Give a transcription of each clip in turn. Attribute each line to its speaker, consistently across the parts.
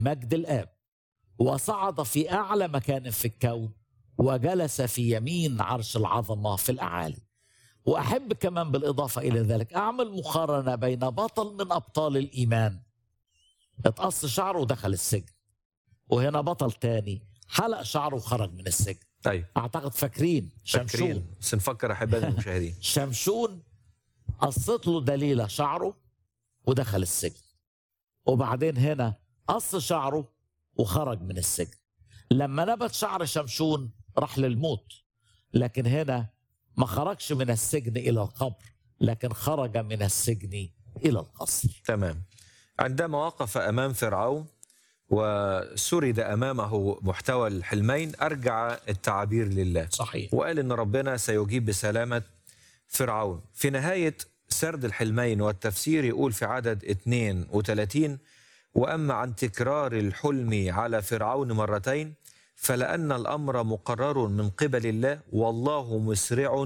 Speaker 1: مجد الآب وصعد في أعلى مكان في الكون وجلس في يمين عرش العظمة في الأعالي وأحب كمان بالإضافة إلى ذلك أعمل مقارنة بين بطل من أبطال الإيمان اتقص شعره ودخل السجن وهنا بطل تاني حلق شعره وخرج من السجن
Speaker 2: ايوه
Speaker 1: أعتقد فاكرين شمشون
Speaker 2: فاكرين بس نفكر احبائنا المشاهدين
Speaker 1: شمشون قصت له دليلة شعره ودخل السجن وبعدين هنا قص شعره وخرج من السجن لما نبت شعر شمشون راح للموت لكن هنا ما خرجش من السجن إلى القبر لكن خرج من السجن إلى القصر
Speaker 2: تمام عندما وقف امام فرعون وسرد امامه محتوى الحلمين ارجع التعابير لله
Speaker 1: صحيح
Speaker 2: وقال ان ربنا سيجيب بسلامه فرعون في نهايه سرد الحلمين والتفسير يقول في عدد 32 واما عن تكرار الحلم على فرعون مرتين فلان الامر مقرر من قبل الله والله مسرع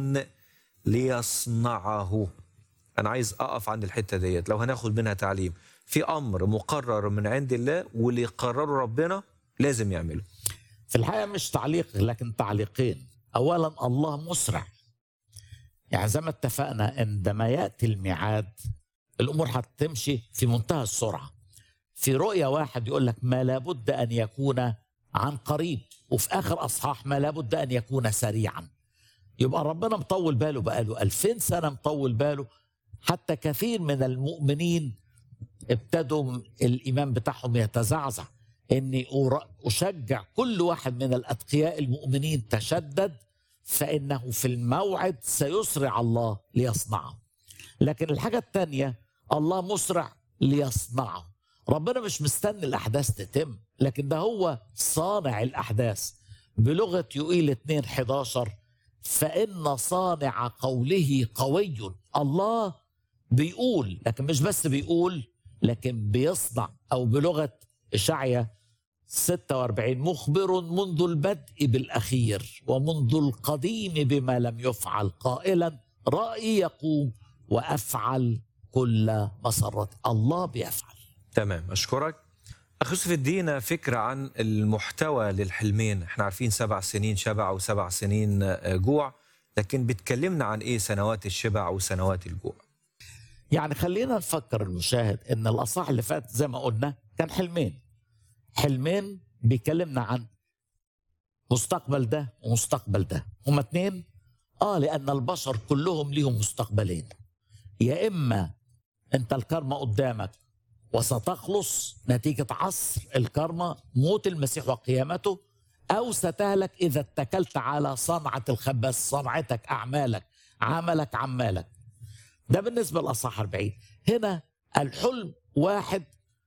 Speaker 2: ليصنعه انا عايز اقف عند الحته ديت لو هناخد منها تعليم في امر مقرر من عند الله واللي يقرره ربنا لازم يعمله
Speaker 1: في الحقيقة مش تعليق لكن تعليقين أولا الله مسرع يعني زي ما اتفقنا عندما يأتي الميعاد الأمور هتمشي في منتهى السرعة في رؤية واحد يقول لك ما لابد أن يكون عن قريب وفي آخر أصحاح ما لابد أن يكون سريعا يبقى ربنا مطول باله بقاله ألفين سنة مطول باله حتى كثير من المؤمنين ابتدوا الإيمان بتاعهم يتزعزع اني أر- اشجع كل واحد من الاتقياء المؤمنين تشدد فانه في الموعد سيسرع الله ليصنعه لكن الحاجه الثانيه الله مسرع ليصنعه ربنا مش مستني الاحداث تتم لكن ده هو صانع الاحداث بلغه يوئيل 2 11 فان صانع قوله قوي الله بيقول لكن مش بس بيقول لكن بيصنع او بلغه اشعيا 46 مخبر منذ البدء بالاخير ومنذ القديم بما لم يفعل قائلا رايي يقوم وافعل كل مسرات الله بيفعل
Speaker 2: تمام اشكرك اخ يوسف ادينا فكره عن المحتوى للحلمين احنا عارفين سبع سنين شبع وسبع سنين آه، جوع لكن بتكلمنا عن ايه سنوات الشبع وسنوات الجوع
Speaker 1: يعني خلينا نفكر المشاهد ان الاصح اللي فات زي ما قلنا كان حلمين حلمين بيكلمنا عن مستقبل ده ومستقبل ده هما اتنين اه لان البشر كلهم ليهم مستقبلين يا اما انت الكرمة قدامك وستخلص نتيجة عصر الكرمة موت المسيح وقيامته أو ستهلك إذا اتكلت على صنعة الخباز صنعتك أعمالك عملك عمالك ده بالنسبة لأصح 40 هنا الحلم واحد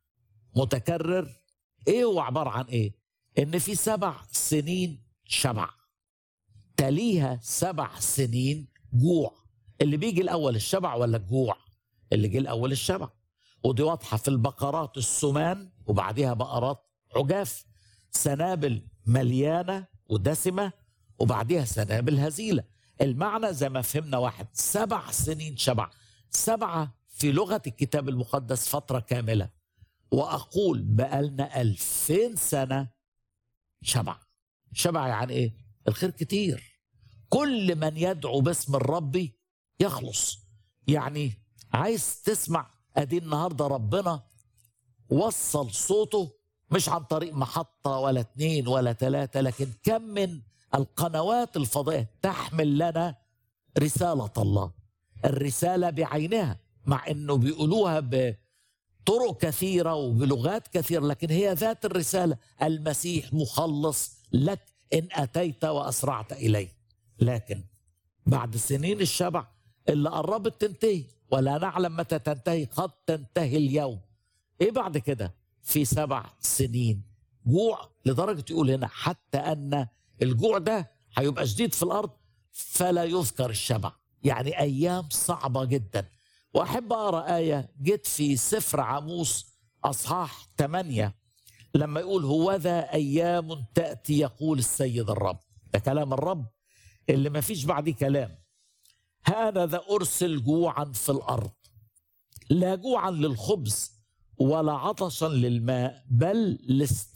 Speaker 1: متكرر ايه هو عبارة عن ايه ان في سبع سنين شبع تليها سبع سنين جوع اللي بيجي الاول الشبع ولا الجوع اللي جه الاول الشبع ودي واضحة في البقرات السمان وبعديها بقرات عجاف سنابل مليانة ودسمة وبعديها سنابل هزيلة المعنى زي ما فهمنا واحد سبع سنين شبع سبعة في لغة الكتاب المقدس فترة كاملة وأقول بقالنا ألفين سنة شبع شبع يعني إيه الخير كتير كل من يدعو باسم الرب يخلص يعني عايز تسمع ادي النهارده ربنا وصل صوته مش عن طريق محطة ولا اتنين ولا تلاتة لكن كم من القنوات الفضائية تحمل لنا رسالة الله الرسالة بعينها مع انه بيقولوها بطرق كثيرة وبلغات كثيرة لكن هي ذات الرسالة المسيح مخلص لك ان اتيت واسرعت اليه لكن بعد سنين الشبع اللي قربت تنتهي ولا نعلم متى تنتهي قد تنتهي اليوم ايه بعد كده في سبع سنين جوع لدرجة يقول هنا حتى أن الجوع ده هيبقى شديد في الأرض فلا يذكر الشبع يعني أيام صعبة جدا وأحب أقرأ آية جت في سفر عاموس أصحاح 8 لما يقول هوذا أيام تأتي يقول السيد الرب ده كلام الرب اللي ما فيش بعديه كلام هذا أرسل جوعا في الأرض لا جوعا للخبز ولا عطشا للماء بل لاست